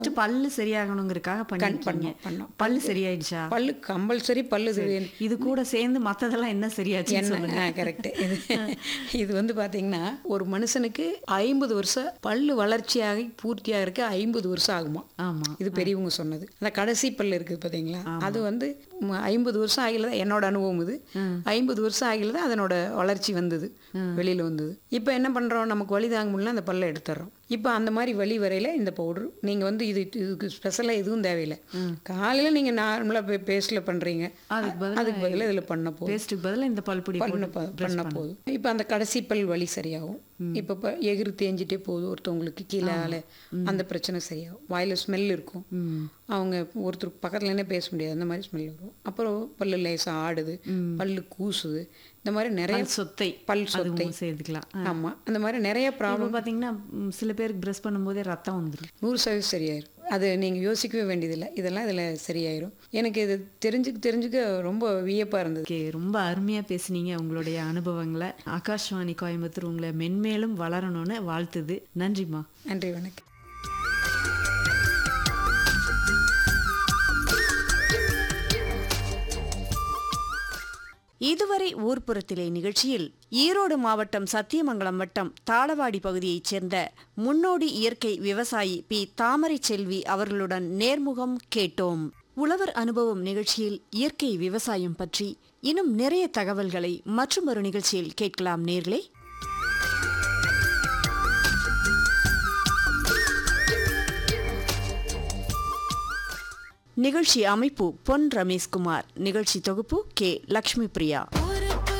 பல்லு சரியாகணுங்கிறதுக்காக பண்ணிருக்கீங்க பண்ணோம், பண்ணோம். பல்லு சரியாயிடுச்சா பல்லு கம்பல்சரி பல்லு இது இது கூட சேர்ந்து மத்ததெல்லாம் என்ன சரியாச்சு என்ன கரெக்ட் இது இது வந்து பாத்தீங்கன்னா ஒரு மனுஷனுக்கு ஐம்பது வருஷம் பல்லு வளர்ச்சியாகி பூர்த்தியாகிறதுக்கு ஐம்பது வருஷம் ஆகுமா ஆமா இது பெரியவங்க சொன்னது அந்த கடைசி பல்லு இருக்குது பார்த்தீங்களா அது வந்து ஐம்பது வருஷம் ஆகில தான் என்னோட அனுபவம் இது ஐம்பது வருஷம் ஆகில தான் அதனோட வளர்ச்சி வந்தது வெளியில் வந்தது இப்போ என்ன பண்ணுறோம் நமக்கு வலி தாங்க முடியல அந்த பல்லை எடுத்துடுறோம் இப்போ அந்த மாதிரி வலி வரையில் இந்த பவுடர் நீங்கள் வந்து இது இதுக்கு ஸ்பெஷலாக எதுவும் தேவையில்லை காலையில் நீங்கள் நார்மலாக பேஸ்ட்டில் பண்ணுறீங்க அதுக்கு பதிலா அதுக்கு பதிலாக இதில் பண்ண போதும் பேஸ்ட்டுக்கு பதிலா இந்த பல்பொடி பண்ண போட்டு ப- பண்ண போதும் இப்போ அந்த கடைசி பல் வலி சரியாகும் இப்போ இப்போ எகிறு தேஞ்சிட்டே போகுது ஒருத்தவங்களுக்கு கீழே ஆள அந்த பிரச்சனை சரியாகும் வாயில ஸ்மெல் இருக்கும் அவங்க ஒருத்தர் பக்கத்துல என்ன பேச முடியாது அந்த மாதிரி ஸ்மெல் வரும் அப்புறம் பல்லு லேசாக ஆடுது பல்லு கூசுது இந்த மாதிரி நிறைய பல் சொத்தை பல் சொத்தை அதுவும் சேர்த்துக்கலாம் ஆமா அந்த மாதிரி நிறைய ப்ராப்ளம் இப்போ பார்த்தீங்கன்னா ம், சில பேருக்கு ப்ரெஸ் பண்ணும்போதே ரத்தம் வந்துடும் நூறு சதவீதம் சரியாயிரும் அது நீங்கள் யோசிக்கவே வேண்டியதில்லை இதெல்லாம் இதில் சரியாயிரும் எனக்கு இது தெரிஞ்சுக்க தெரிஞ்சுக்க ரொம்ப வியப்பாக இருந்தது ஓகே ரொம்ப அருமையாக பேசுனீங்க உங்களுடைய அனுபவங்களை ஆகாஷ்வாணி கோயம்புத்தூர் உங்களை மென்மேலும் வளரணும்னு வாழ்த்துது நன்றிம்மா நன்றி வணக்கம் இதுவரை ஊர்ப்புறத்திலே நிகழ்ச்சியில் ஈரோடு மாவட்டம் சத்தியமங்கலம் வட்டம் தாளவாடி பகுதியைச் சேர்ந்த முன்னோடி இயற்கை விவசாயி பி தாமரை செல்வி அவர்களுடன் நேர்முகம் கேட்டோம் உழவர் அனுபவம் நிகழ்ச்சியில் இயற்கை விவசாயம் பற்றி இன்னும் நிறைய தகவல்களை மற்றொரு நிகழ்ச்சியில் கேட்கலாம் நேர்களே நிகழ்ச்சி அமைப்பு பொன் ரமேஷ்குமார் நிகழ்ச்சி தொகுப்பு கே லக்ஷ்மி பிரியா